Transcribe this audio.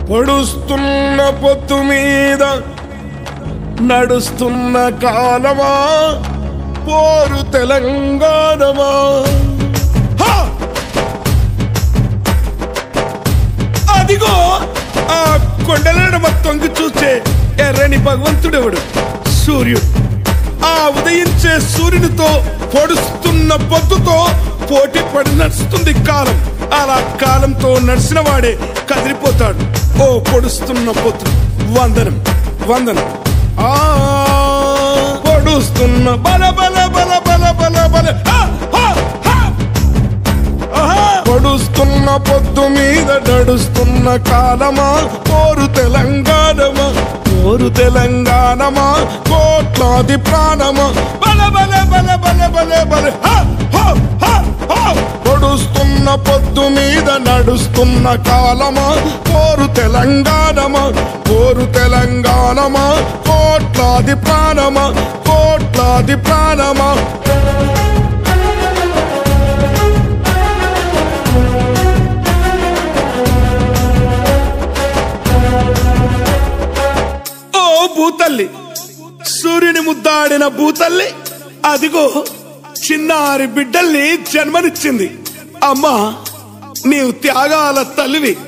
పొడుస్తున్న పొత్తు మీద నడుస్తున్న కాలమా పోరు తెలంగాణమా హా! అదిగో ఆ కొండలడమ తొంగి చూసే ఎర్రని భగవంతుడెవడు సూర్యుడు ఆ ఉదయించే సూర్యునితో పొడుస్తున్న పొద్దుతో పోటీ పడి నడుస్తుంది కాలం అలా కాలంతో నడిచిన వాడే కదిలిపోతాడు ఓ పొడుస్తున్న పొద్దు వందనం వందనం ఆ పొడుస్తున్న బల బల బల బల బల బల హా! హా! హా! ఆహా! పొడుస్తున్న పొద్దు మీద నడుస్తున్న కాలమా కోరు తెలంగాణమా కోరు తెలంగాణమా కోట్లాది ప్రాణమా బల బల బల బల బల బల హ! హ! హ! హ! పొడుస్తున్న పొద్దు మీద నడుస్తున్న కాలమా కోరు తెలంగాణమా కోరు తెలంగాణమా కోట్లాది ప్రాణమా కోట్లాది ప్రాణమా ఓ భూతల్లి సూర్యుని ముద్దాడిన భూతల్లి అదిగో చిన్నారి బిడ్డల్ని జన్మనిచ్చింది అమ్మా నీవు త్యాగాల తల్లివి